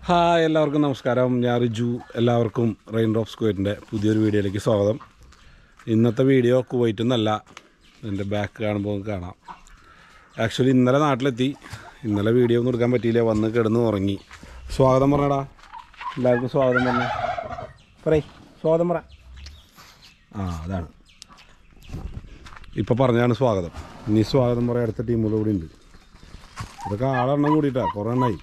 hi എല്ലാവർക്കും നമസ്കാരം ഞാൻ റിജു എല്ലാവർക്കും റെയിൻ ഡ്രോപ്പ് സ്ക്വയറിൻ്റെ പുതിയൊരു വീഡിയോയിലേക്ക് സ്വാഗതം ഇന്നത്തെ വീഡിയോ കുവൈറ്റിൽ നിന്നല്ല എൻ്റെ ബാക്ക് കാണുമ്പോൾ നിങ്ങൾക്ക് കാണാം ആക്ച്വലി ഇന്നലെ നാട്ടിലെത്തി ഇന്നലെ വീഡിയോ ഒന്നും എടുക്കാൻ പറ്റിയില്ല വന്ന് കിടന്ന് ഉറങ്ങി സ്വാഗതം പറഞ്ഞടാ എല്ലാവർക്കും സ്വാഗതം പറഞ്ഞ പറയ് സ്വാഗതം പറ ആ അതാണ് ഇപ്പോൾ പറഞ്ഞാണ് സ്വാഗതം ഇനി സ്വാഗതം പറയാൻ അടുത്ത ടീമുകൾ കൂടി ഉണ്ട് ഇതൊക്കെ ആളെണ്ണം കൂടിയിട്ടാ കുറേ എണ്ണമായി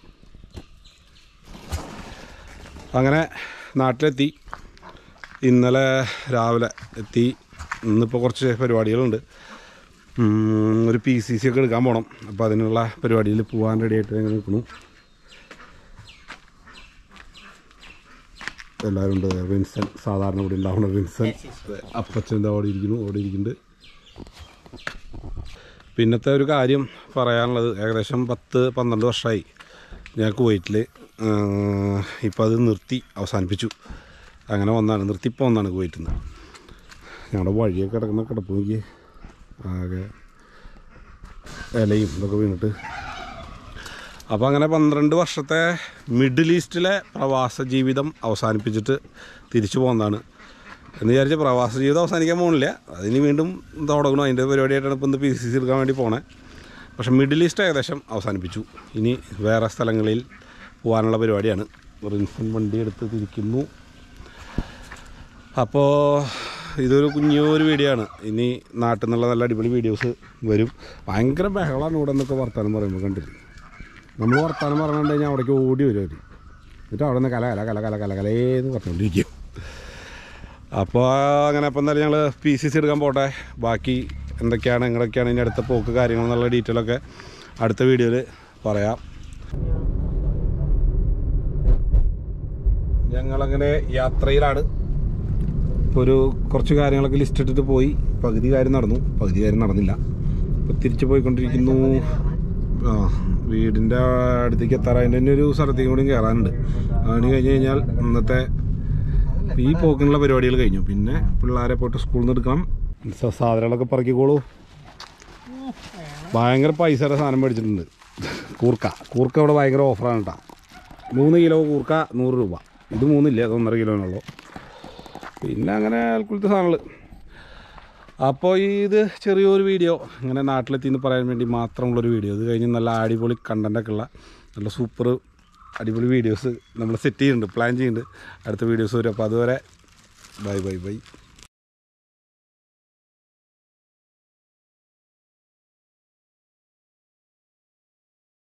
അങ്ങനെ നാട്ടിലെത്തി ഇന്നലെ രാവിലെ എത്തി ഇന്നിപ്പോൾ കുറച്ച് പരിപാടികളുണ്ട് ഉം, ഒരു പി സി സി ഒക്കെ എടുക്കാൻ പോകണം അപ്പോൾ അതിനുള്ള പരിപാടിയിൽ പോകാൻ റെഡിയായിട്ട് ഇങ്ങനെ നിൽക്കുന്നു എല്ലാവരും ഉണ്ട് വിൻസൻ സാധാരണ ഇവിടെ ഉണ്ടാവുന്ന വിൻസൻ അപ്പച്ചൻ്റെ അവിടെ ഇരിക്കുന്നു അവിടെ ഇരിക്കുന്നുണ്ട് പിന്നത്തെ ഒരു കാര്യം പറയാനുള്ളത് ഏകദേശം പത്ത് പന്ത്രണ്ട് വർഷമായി ഞാൻ കുവൈറ്റിൽ ഇപ്പോൾ അത് നിർത്തി അവസാനിപ്പിച്ചു അങ്ങനെ വന്നാണ് നിർത്തിപ്പോൾ വന്നാണ് കുവൈറ്റിൽ നിന്ന് ഞങ്ങളുടെ വഴിയൊക്കെ കിടക്കുന്ന കിടപ്പ് നോക്കി ആകെ ഇലയും ഇതൊക്കെ വീണിട്ട് അപ്പോൾ അങ്ങനെ പന്ത്രണ്ട് വർഷത്തെ മിഡിൽ ഈസ്റ്റിലെ പ്രവാസ ജീവിതം അവസാനിപ്പിച്ചിട്ട് തിരിച്ചു പോകുന്നതാണ് എന്ന് വിചാരിച്ച് പ്രവാസ ജീവിതം അവസാനിക്കാൻ പോകുന്നില്ല അതിന് വീണ്ടും തുടങ്ങണം അതിൻ്റെ പരിപാടിയായിട്ടാണ് ഇപ്പോൾ ഇന്ന് പി സി സി എടുക്കാൻ വേണ്ടി പോണേ പക്ഷേ മിഡിൽ ഈസ്റ്റ് ഏകദേശം അവസാനിപ്പിച്ചു ഇനി വേറെ സ്ഥലങ്ങളിൽ പോകാനുള്ള പരിപാടിയാണ് റിൻസൺ വണ്ടി എടുത്ത് തിരിക്കുന്നു അപ്പോൾ ഇതൊരു കുഞ്ഞൊരു വീഡിയോ ആണ് ഇനി നാട്ടിൽ നിന്നുള്ള നല്ല അടിപൊളി വീഡിയോസ് വരും ഭയങ്കര ബഹളമാണ് ഇവിടെ നിന്നൊക്കെ വർത്താനം പറയുമ്പോൾ കണ്ടില്ല നമ്മൾ വർത്താനം പറഞ്ഞിട്ട് കഴിഞ്ഞാൽ അവിടേക്ക് ഓടി വരും അവർ എന്നിട്ട് അവിടെ നിന്ന് കല കല കല കല കല കലേന്ന് പറഞ്ഞുകൊണ്ടിരിക്കും അപ്പോൾ അങ്ങനെ അപ്പം എന്തായാലും ഞങ്ങൾ പി സി സി എടുക്കാൻ പോട്ടെ ബാക്കി എന്തൊക്കെയാണ് എങ്ങനെയൊക്കെയാണ് ഇനി അടുത്ത പോക്ക് കാര്യങ്ങൾ എന്നുള്ള ഡീറ്റെയിൽ ഒക്കെ അടുത്ത വീഡിയോയിൽ പറയാം ഞങ്ങളങ്ങനെ യാത്രയിലാണ് ഇപ്പോൾ ഒരു കുറച്ച് കാര്യങ്ങളൊക്കെ ലിസ്റ്റ് ഇട്ടിട്ട് പോയി പകുതി കാര്യം നടന്നു പകുതി കാര്യം നടന്നില്ല ഇപ്പോൾ തിരിച്ചു പോയിക്കൊണ്ടിരിക്കുന്നു ആ വീടിൻ്റെ അടുത്തേക്ക് എത്താറ് അതിൻ്റെ തന്നെ ഒരു സ്ഥലത്തേക്കും കൂടി കയറാനുണ്ട് അതിന് കഴിഞ്ഞ് കഴിഞ്ഞാൽ ഇന്നത്തെ ഈ പോക്കിനുള്ള പരിപാടികൾ കഴിഞ്ഞു പിന്നെ പിള്ളേരെ പോയിട്ട് സ്കൂളിൽ നിന്ന് എടുക്കണം സ- സാധനങ്ങളൊക്കെ പറക്കിക്കോളൂ ഭയങ്കര പൈസയുടെ സാധനം മേടിച്ചിട്ടുണ്ട് കൂർക്ക കൂർക്ക ഇവിടെ ഭയങ്കര ഓഫറാണ് കേട്ടോ മൂന്ന് കിലോ കൂർക്ക നൂറ് രൂപ ഇത് മൂന്നില്ല അത് ഒന്നര കിലോനുള്ളൂ പിന്നെ അങ്ങനെ അൽക്കുലത്തെ സാധനങ്ങൾ അപ്പോൾ ഇത് ചെറിയൊരു വീഡിയോ ഇങ്ങനെ നാട്ടിലെത്തി എന്ന് പറയാൻ വേണ്ടി മാത്രമുള്ളൊരു വീഡിയോ ഇത് കഴിഞ്ഞ് നല്ല അടിപൊളി കണ്ടൻ്റൊക്കെ ഉള്ള നല്ല സൂപ്പർ അടിപൊളി വീഡിയോസ് നമ്മൾ സെറ്റ് ചെയ്യുന്നുണ്ട് പ്ലാൻ ചെയ്യുന്നുണ്ട് അടുത്ത വീഡിയോസ് വരും അപ്പോൾ അതുവരെ ബൈ ബൈ ബൈ